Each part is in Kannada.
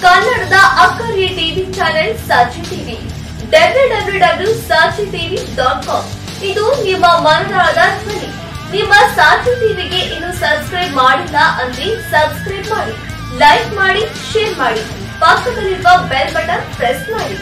ಕನ್ನಡದ ಅಕ್ಕರೆ TV channel Sakshi TV W W W Sakshi TV dot com ಇದು ನಿಮ್ಮ ಮನದಾಳದ ಧ್ವನಿ ನಿಮ್ಮ ಸಾಕ್ಷಿ ಟಿವಿಗೆ ಇನ್ನು ಸಬ್ಸ್ಕ್ರೈಬ್ ಮಾಡಿಲ್ಲ ಅಂದ್ರೆ ಸಬ್ಸ್ಕ್ರೈಬ್ ಮಾಡಿ ಲೈಕ್ ಮಾಡಿ ಶೇರ್ ಮಾಡಿ ಪಕ್ಕದಲ್ಲಿರುವ ಬೆಲ್ ಬಟನ್ ಪ್ರೆಸ್ ಮಾಡಿ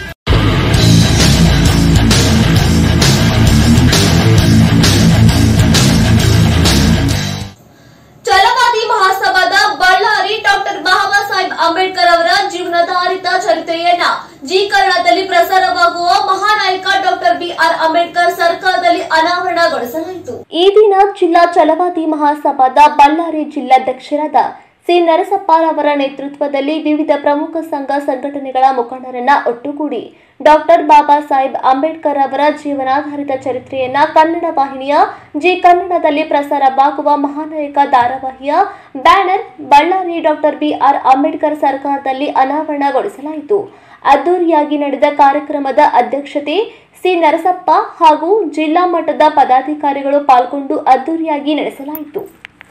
ಛಲವಾದಿ ಮಹಾಸಭಾದ ಬಳ್ಳಾರಿ ಡಾಕ್ಟರ್ ಬಾಬಾ ಸಾಹೇಬ್ ಅಂಬೇಡ್ಕರ್ ಅವರ ಜೀವನಾಧಾರಿತ ಚರಿತ್ರೆಯನ್ನ ಜಿ ಕನ್ನಡದಲ್ಲಿ ಪ್ರಸಾರವಾಗುವ ಮಹಾನಾಯಕ ಡಾಕ್ಟರ್ ಬಿಆರ್ ಅಂಬೇಡ್ಕರ್ ಸರ್ಕಾರದಲ್ಲಿ ಅನಾವರಣಗೊಳಿಸಲಾಯಿತು ಈ ದಿನ ಜಿಲ್ಲಾ ಛಲವಾದಿ ಮಹಾಸಭಾದ ಬಳ್ಳಾರಿ ಜಿಲ್ಲಾಧ್ಯಕ್ಷರಾದ ಸಿ ನರಸಪ್ಪರವರ ನೇತೃತ್ವದಲ್ಲಿ ವಿವಿಧ ಪ್ರಮುಖ ಸಂಘ ಸಂಘಟನೆಗಳ ಮುಖಂಡರನ್ನ ಒಟ್ಟುಗೂಡಿ ಡಾಕ್ಟರ್ ಬಾಬಾ ಸಾಹೇಬ್ ಅಂಬೇಡ್ಕರ್ ಅವರ ಜೀವನಾಧಾರಿತ ಚರಿತ್ರೆಯನ್ನ ಕನ್ನಡ ವಾಹಿನಿಯ ಜಿ ಕನ್ನಡದಲ್ಲಿ ಪ್ರಸಾರವಾಗುವ ಮಹಾನಾಯಕ ಧಾರಾವಾಹಿಯ banner Bellary doctor BR Ambedkar ಸರ್ಕಾರದಲ್ಲಿ ಅನಾವರಣಗೊಳಿಸಲಾಯಿತು ಅದ್ದೂರಿಯಾಗಿ ನಡೆದ ಕಾರ್ಯಕ್ರಮದ ಅಧ್ಯಕ್ಷತೆ ಸಿ ನರಸಪ್ಪ ಹಾಗೂ ಜಿಲ್ಲಾ ಮಟ್ಟದ ಪದಾಧಿಕಾರಿಗಳು ಪಾಲ್ಗೊಂಡು ಅದ್ದೂರಿಯಾಗಿ ನಡೆಸಲಾಯಿತು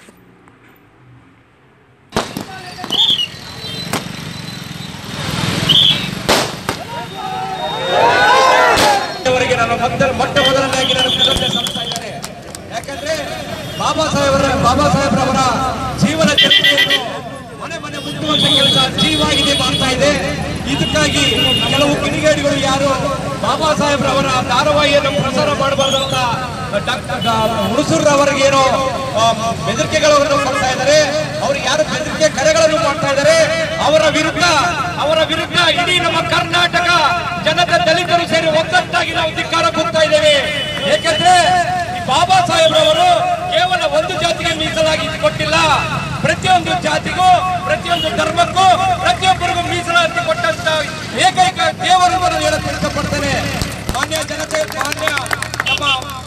ಅವರಿಗೆ ನಾನು ಮೊದಲ ಮೊಟ್ಟ ಮೊದಲನಾಗಿ ನಾನು ಕೃತಜ್ಞತೆ ಸಲ್ಲಿಸ್ತಾ ಇದ್ದೇನೆ ಯಾಕಂದ್ರೆ ಬಾಬಾ ಸಾಹೇಬರ ಬಾಬಾ ಸಾಹೇಬ್ರವರ ಜೀವನ ಚರಿತ್ರೆಯನ್ನು ಮನೆ ಮನೆ ಮುಚ್ಚುವಂತ ಕೆಲಸ ಜೀವಾಗಿದೆ ಮಾಡ್ತಾ ಇದೆ ಇದಕ್ಕಾಗಿ ಕೆಲವು ಕಿಡಿಗೇಡಿಗಳು ಯಾರು ಬಾಬಾ ಸಾಹೇಬ್ರವರ ಧಾರಾವಾಹಿಯನ್ನು ಪ್ರಸಾರ ಮಾಡಬಾರ್ದಂತ ಹುಣಸೂರ್ರವರಿಗೆ ಏನೋ ಆ, ಬೆದರಿಕೆಗಳನ್ನು ಕೊಡ್ತಾ ಇದ್ದಾರೆ ಅವರು ಯಾರು ಬೆದರಿಕೆ ಕರೆಗಳನ್ನು ಮಾಡ್ತಾ ಇದ್ದಾರೆ ಅವರ ವಿರುದ್ಧ ಅವರ ವಿರುದ್ಧ ಇಡೀ ನಮ್ಮ ಕರ್ನಾಟಕ ಜನತೆ ದಲಿತರು ಸೇರಿ ಒಗ್ಗಟ್ಟಾಗಿ ನಾವು ಧಿಕ್ಕಾರ ಕೊಡ್ತಾ ಇದ್ದೇವೆ ಏಕೆಂದ್ರೆ ಈ ಬಾಬಾ ಸಾಹೇಬ್ರವರು ಕೇವಲ ಒಂದು ಜಾತಿಗೆ ಮೀಸಲಾಗಿ ಇದು ಕೊಟ್ಟಿಲ್ಲ ಪ್ರತಿಯೊಂದು ಜಾತಿಗೂ ಪ್ರತಿಯೊಂದು ಧರ್ಮಕ್ಕೂ ಪ್ರತಿಯೊಬ್ಬರಿಗೂ ಮೀಸಲಾತಿ ಕೊಟ್ಟಂತ ಏಕೈಕ ದೇವರು ನಾನು ಹೇಳಕ್ ಇಷ್ಟಪಡ್ತೇನೆ ಮಾನ್ಯ ಜನತೆ ಮಾನ್ಯ ನಮ್ಮ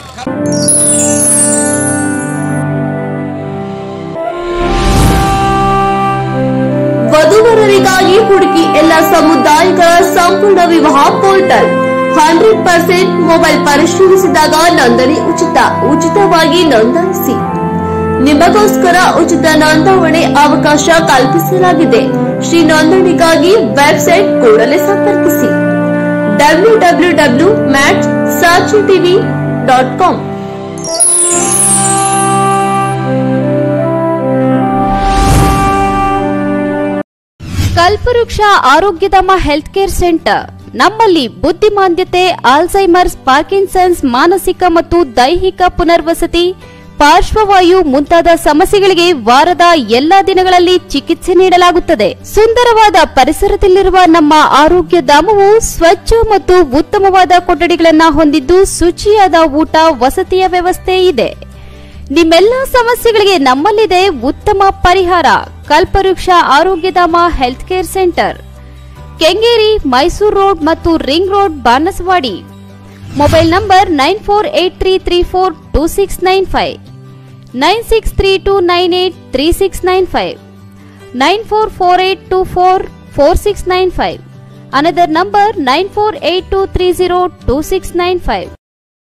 ವಧುವರರಿಗಾಗಿ ಹುಡುಕಿ ಎಲ್ಲ ಸಮುದಾಯಗಳ ಸಂಪೂರ್ಣ ವಿವಾಹ ಪೋರ್ಟಲ್ ಹಂಡ್ರೆಡ್ ಪರ್ಸೆಂಟ್ ಮೊಬೈಲ್ ಪರಿಶೀಲಿಸಿದಾಗ ನೋಂದಣಿ ಉಚಿತ ಉಚಿತವಾಗಿ ನೋಂದಾಯಿಸಿ ನಿಮಗೋಸ್ಕರ ಉಚಿತ ನೋಂದಾವಣೆ ಅವಕಾಶ ಕಲ್ಪಿಸಲಾಗಿದೆ ಶ್ರೀ ನೋಂದಣಿಗಾಗಿ ವೆಬ್ಸೈಟ್ ಕೂಡಲೇ ಸಂಪರ್ಕಿಸಿ W W W mat Sachi TV dot com Kalpavruksha Arogyadhama health care centre ನಮ್ಮಲ್ಲಿ ಬುದ್ಧಿಮಾಂದ್ಯತೆ ಆಲ್ಝೈಮರ್ಸ್ ಪಾರ್ಕಿನ್ಸನ್ಸ್ ಮಾನಸಿಕ ಮತ್ತು ದೈಹಿಕ ಪುನರ್ವಸತಿ ಪಾರ್ಶ್ವವಾಯು ಮುಂತಾದ ಸಮಸ್ಯೆಗಳಿಗೆ ವಾರದ ಎಲ್ಲಾ ದಿನಗಳಲ್ಲಿ ಚಿಕಿತ್ಸೆ ನೀಡಲಾಗುತ್ತದೆ ಸುಂದರವಾದ ಪರಿಸರದಲ್ಲಿರುವ ನಮ್ಮ ಆರೋಗ್ಯ ಧಾಮವು ಸ್ವಚ್ಛ ಮತ್ತು ಉತ್ತಮವಾದ ಕೊಠಡಿಗಳನ್ನ ಹೊಂದಿದ್ದು ಶುಚಿಯಾದ ಊಟ ವಸತಿಯ ವ್ಯವಸ್ಥೆ ಇದೆ ನಿಮ್ಮೆಲ್ಲ ಸಮಸ್ಯೆಗಳಿಗೆ ನಮ್ಮಲ್ಲಿದೆ ಉತ್ತಮ ಪರಿಹಾರ Kalpavruksha Arogyadhama health care centre Kengeri Mysuru road ಮತ್ತು ring road Banasawadi mobile number nine four eight three three four two six nine five nine six three two nine eight three six nine five nine four four eight two four four six nine five another number nine four eight two three zero two six nine five